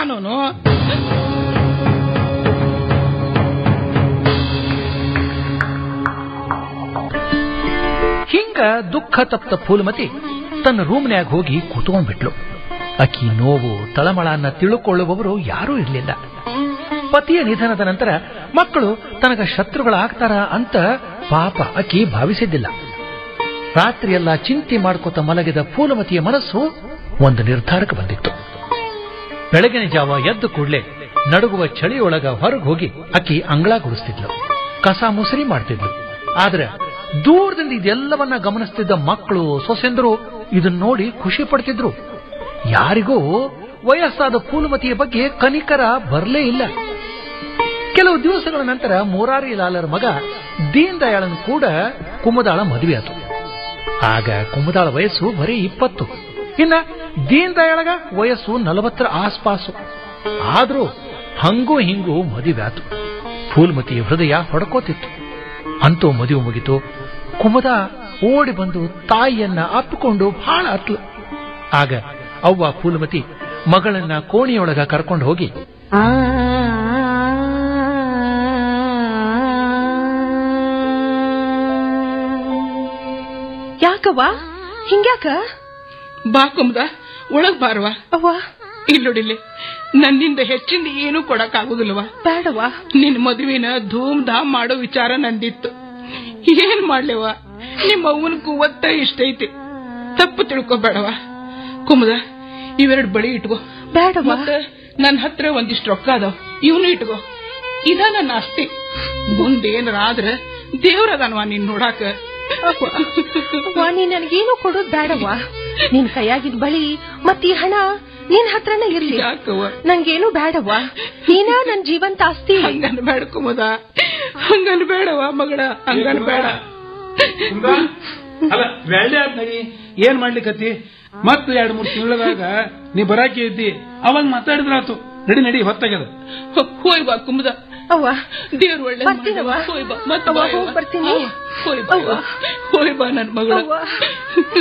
ಯಾನೋನು ಹಿಂಗ ದುಃಖ ತಪ್ತ ಫೂಲಮತಿ ತನ್ನ ರೂಮ್ನ್ಯಾಗ ಹೋಗಿ ಕೂತ್ಕೊಂಡ್ಬಿಟ್ಲು ಅಕ್ಕಿ ನೋವು ತಳಮಳನ್ನ ತಿಳುಕೊಳ್ಳುವವರು ಯಾರೂ ಇರಲಿಲ್ಲ ಪತಿಯ ನಿಧನದ ನಂತರ ಮಕ್ಕಳು ತನಗ ಶತ್ರುಗಳಾಗ್ತಾರ ಅಂತ ಪಾಪ ಅಕ್ಕಿ ಭಾವಿಸಿದ್ದಿಲ್ಲ ರಾತ್ರಿಯೆಲ್ಲ ಚಿಂತೆ ಮಾಡ್ಕೋತ ಮಲಗಿದ ಫೂಲಮತಿಯ ಮನಸ್ಸು ಒಂದು ನಿರ್ಧಾರಕ್ಕೆ ಬಂದಿತ್ತು ಬೆಳಗಿನ ಜಾವ ಎದ್ದು ಕೂಡಲೇ ನಡುಗುವ ಚಳಿಯೊಳಗ ಹೊರಗೆ ಹೋಗಿ ಅಕ್ಕಿ ಅಂಗಳ ಗುಡಿಸ್ತಿದ್ಲು ಕಸ ಮುಸರಿ ಮಾಡ್ತಿದ್ಲು ಆದ್ರೆ ದೂರದಿಂದ ಇದೆಲ್ಲವನ್ನ ಗಮನಿಸ್ತಿದ್ದ ಮಕ್ಕಳು ಸೊಸೆಂದರು ಇದನ್ನ ನೋಡಿ ಖುಷಿ ಪಡ್ತಿದ್ರು ಯಾರಿಗೂ ವಯಸ್ಸಾದ ಫೂಲಮತಿಯ ಬಗ್ಗೆ ಕನಿಕರ ಬರಲೇ ಇಲ್ಲ ಕೆಲವು ದಿವಸಗಳ ನಂತರ ಮುರಾರಿ ಲಾಲರ ಮಗ ದೀನ್ ದಯಾಳನ್ ಕೂಡ ಕುಮದಾಳ ಮದುವೆ ಆತು ಆಗ ಕುಮದಾಳ ವಯಸ್ಸು ಬರೀ ಇಪ್ಪತ್ತು ಇನ್ನ ದೀನ್ ದಯಾಳಗ ವಯಸ್ಸು ನಲವತ್ತರ ಆಸ್ಪಾಸು ಆದ್ರೂ ಹಂಗೂ ಹಿಂಗೂ ಮದುವೆ ಆತು ಫೂಲ್ಮತಿಯ ಹೃದಯ ಹೊಡ್ಕೋತಿತ್ತು ಅಂತೂ ಮದುವೆ ಮುಗಿತು ಕುಮದ ಓಡಿ ಬಂದು ತಾಯಿಯನ್ನ ಅಪ್ಪಿಕೊಂಡು ಬಹಳ ಅತ್ಲು ಆಗ ಅವ್ವ ಫೂಲ್ಮತಿ ಮಗಳನ್ನ ಕೋಣಿಯೊಳಗ ಕರ್ಕೊಂಡು ಹೋಗಿ ಯಾಕವ್ವ ಹಿಂಗ್ಯಾಕ ಬಾ ಕುಮ್ದ ಒಳಗ್ ಬಾರವಾ ಅವ್ವ ಇಲ್ಲೊಡಿಲಿ ನನ್ನಿಂದ ಹೆಚ್ಚಿಂದ ಏನೂ ಕೊಡಕ್ಕಾಗುದಿಲ್ವಾ ಬೇಡವ್ವ ನಿನ್ ಮದುವಿನ ಧೂಮ್ ಧಾಮ್ ಮಾಡೋ ವಿಚಾರ ನಂದಿತ್ತು ಏನ್ ಮಾಡ್ಲೇವ ನಿಮ್ಮ ಅವ್ವನ ಕುವತ್ತ ಇಷ್ಟೈತಿ ತಪ್ಪು ತಿಳ್ಕೊಬೇಡವ ಕುಮದ ಇವೆರಡು ಬಳಿ ಇಟ್ಕೋ ಬೇಡವ್ವ ಮತ್ತ ನನ್ ಹತ್ರ ಒಂದಿಷ್ಟು ರೊಕ್ಕ ಅದಾವ ಇವನು ಇಟ್ಕೋ ಇದ ನನ್ನ ಆಸ್ತಿ ಮುಂದೇನಾರ ಆದ್ರ ದೇವ್ರದನ್ವಾ ನೀನ್ ನೋಡಾಕ ಅವ್ವ ನೀನ್ ನನಗೇನು ಕೊಡೋದ್ ಬೇಡವ್ವ ನಿನ್ ಕೈಯಾಗಿದ್ ಬಳಿ ಮತ್ ಈ ಹಣ ನಿನ್ ಹತ್ರನೇ ಇರ್ಲಿ ಯಾಕವ್ವ ನಂಗೇನು ಬೇಡವ್ವ ನೀನ ನನ್ ಜೀವಂತ ಆಸ್ತಿ ಹಂಗನ್ ಬೇಡ ಕುಮದ ಹಂಗನ್ ಬೇಡವ ಮಗಳ ಹಂಗನ್ ಬೇಡ ಅಲ್ಲ ಬೆಳ್ಳಿ ಆತ್ ನಡಿ ಏನ್ ಮಾಡ್ಲಿಕತ್ತಿ ಮತ್ ಎರಡ್ ಮೂರ್ ತಿಂಗಳದಾಗ ನೀ ಬರಾಕಿ ಇದ್ದಿ ಅವಾಗ ಮಾತಾಡಿದ್ರಾತು ನಡಿ ನಡಿ ಹೊತ್ತಾಗ್ಯದ ಹೋ- ಹೋಯ್ ಬಾ ಕುಮದ ಅವ್ವ ದೇವ್ರ ಒಳ್ಳೆ ಬರ್ತೀನವ್ವ. ಹೋಯ್ ಬಾ ಮತ್ತೆ ಅವ್ವ, ಬಾ ಹೋಗ್ ಯವ್ವ. ಬರ್ತೀನಿ. ಹೋಯ್ ಬಾ ಅವ್ವ. ಹೋಯ್ ಬಾ ನನ್ ಮಗಳ ಅವ್ವ